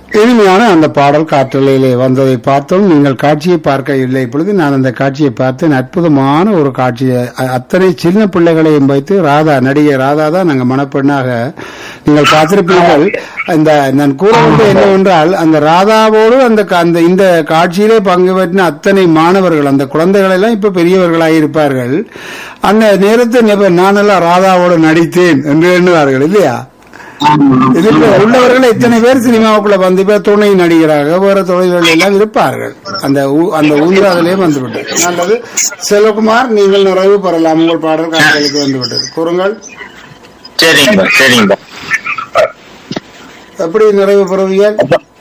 இனிமையான அந்த பாடல் காற்றலையிலே வந்ததை பார்த்தோம் நீங்கள் காட்சியை பார்க்கவில்லை இப்பொழுது நான் அந்த காட்சியை பார்த்தேன் அற்புதமான ஒரு காட்சியை அ- அத்தனை சின்ன பிள்ளைகளையும் வைத்து ராதா நடிகை ராதா தான் நாங்கள் மணப்பெண்ணாக நீங்கள் பார்த்திருப்பீர்கள் இந்த நான் கூற வேண்டிய என்னவென்றால் அந்த ராதாவோடு அந்த க- அந்த இந்த காட்சியிலே பங்கு பெற்றின அத்தனை மாணவர்கள் அந்த குழந்தைகள் எல்லாம் இப்ப பெரியவர்களாக இருப்பார்கள் அந்த நேரத்தில் இப்ப நானெல்லாம் ராதாவோடு நடித்தேன் என்று எண்ணுவார்கள் இல்லையா இதில் உள்ளவர்கள் எத்தனை பேர் சினிமாவுக்குள்ள வந்து இப்ப துணை நடிகராக வேற தொழில்கள் எல்லாம் இருப்பார்கள் அந்த ஊ- அந்த ஊந்திராதிலே வந்துவிட்டது நல்லது செல்வகுமார் நீங்கள் நிறைவு பெறலாம் உங்கள் பாடல் காட்சிகளுக்கு வந்துவிட்டது கூறுங்கள் சரிங்க சரிங்க எப்படி நிறைவு பெறுவீர்கள்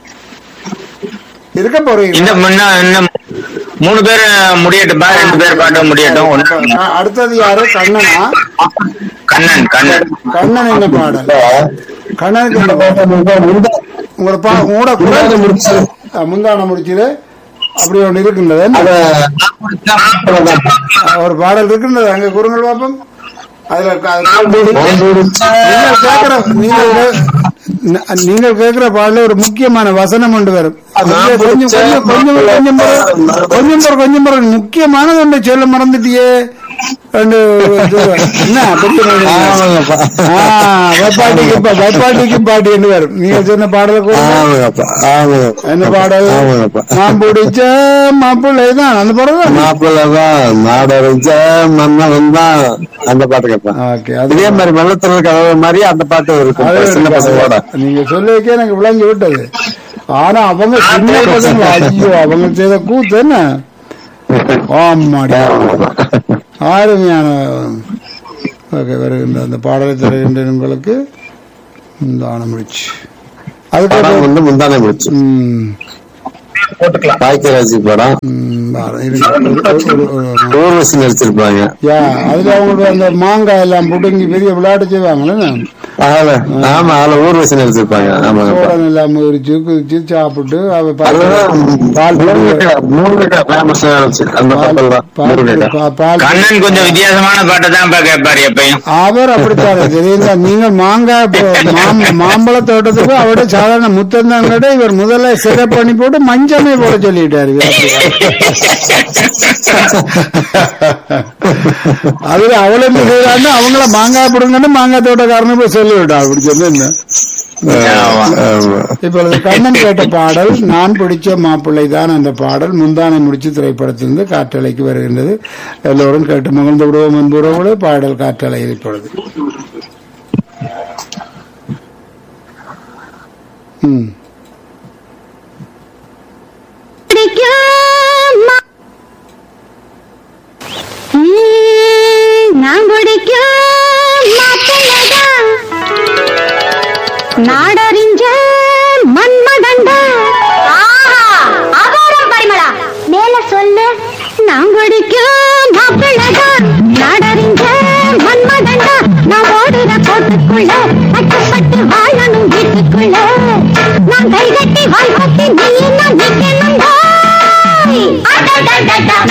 இருக்க போறீங்க இந்த முன்ன இன்னும் மூணு பேர் முடியட்டும்பா ரெண்டு பேர் பாட்டும் முடியட்டும் ஒண்ணு- அ- அடுத்தது யாரு கண்ணனா கண்ணன் கண்ணன் கண்ணன் என்ன பாடல் கண்ணனுக்கு என்ன பாடல் உங்களோட பா உங்களோட குரல் அ, முந்தான முடிச்சது அப்படி ஒன்று இருக்கின்றது ஒரு பாடல் இருக்கின்றது அங்க குறுங்கள் பாப்போம் அதுல க- நீங்கள் கேட்கிற நீங்கள் கே- ந- நீங்கள் கேட்கிற பாடல ஒரு முக்கியமான வசனம் ஒன்று வரும் அதுல கொஞ்சம் கொஞ்சம் கொஞ்சம் கொஞ்சம் பிறகு- கொஞ்சம் பிறகு கொஞ்சம் பிறகு முக்கியமானது ஒன்று சொல்ல மறந்துட்டியே ரெண்டு இது, என்ன பெரிய மனிதன். ஆ, வைப்பாட்டிக்கு பா- வைப்பாட்டிக்கு பாட்டி என்று வரும் நீங்க சொன்ன பாடல என்ன பாடல் நான் பிடிச்ச மாப்பிள்ளை தான் அந்த பாடல் தான் மாப்பிள்ளதான் நாடறிஞ்ச மன்னவன் தான் அந்த பாட்டு கேட்பேன் ஓகே அது இதே மாதிரி வெள்ளத்துல கதவு மாதிரி அந்த பாட்டு இருக்கும் அது சின்ன பசங்களோட நீங்க சொல்லிக்கே எனக்கு விளங்கி விட்டது ஆனா அவங்க சின்ன பசங்க ஐயோ அவங்க செய்த கூத்து என்ன ஆமாடி அருமையான ஓகே வருகின்ற அந்த பாடலை தருகின்ற உங்களுக்கு தானம் முடிச்சு படம் அதுக்கு வந்து முந்தானே முடிச்சு ம், பாக்கியராஜி படம் ம், பாரு, இருக்கு. ஒரு- ஒரு- ஒரு- ஊர்வசி நடிச்சிருப்பாங்க யா அதுல அவங்களுக்கு அந்த மாங்காய் எல்லாம் புடுங்கி பெரிய விளையாட்டு செய்வாங்களே அதுல ஆமா அதுல ஊர்வசி நடிச்சிருப்பாங்க ஆமாங்க சோழன் எல்லாம் உரிச்சு குதிச்சு சாப்பிட்டு அவ பால் அதுதான் பால் முருங்கக்காய் முருங்கக்காய் ஃபேமஸ் ஆச்சு அந்த பக்கம் தான் பால் முருங்கக்காய் பா- பால் கண்ணன் கொஞ்சம் வித்தியாசமான பாட்டை தான் கேட்பாரு எப்பயும் அவர் அப்படித்தான் தெரியுங்களா நீங்க மாங்காய் போ- மாம்- மாம்பழ தோட்டத்துக்கு அவட சாதாரண முத்தந்தான் கடை இவர் முதல்ல சிறப்பு பண்ணி போட்டு மஞ்சமே போட சொல்லிட்டாரு இவர் அதுல அவளை என்ன செய்யறாங்க அவங்கள மாங்காய் பிடுங்கன்னு மாங்காய் தோட்டக்காரனு போய் சொல்லிவிட்டா அப்படி சொன்ன என்ன ஆமா. ஆமா. இப்பொழுது கண்ணன் கேட்ட பாடல் நான் பிடிச்ச மாப்பிள்ளை தான் என்ற பாடல் முந்தானை முடிச்சு திரைப்படத்திலிருந்து காற்றலைக்கு வருகின்றது எல்லோரும் கேட்டு மகிழ்ந்து விடுவோம் என்புறவோடு பாடல் காற்றலையில் இப்பொழுது ம் பிடிக்கும் மா- ம், நான் பிடிக்கும் மாப்பிள்ளைதான். நாடறிஞ்ச மன்மதண்டா அகாரம் பரிமளா மேல சொல்லு நான் பிடிக்கும் மாப்பிள்ளைதான் நாடறிஞ்ச மன்மதண்டா நான் ஓடுற கோட்டுக்குள்ள கட்டுப்பட்டு வா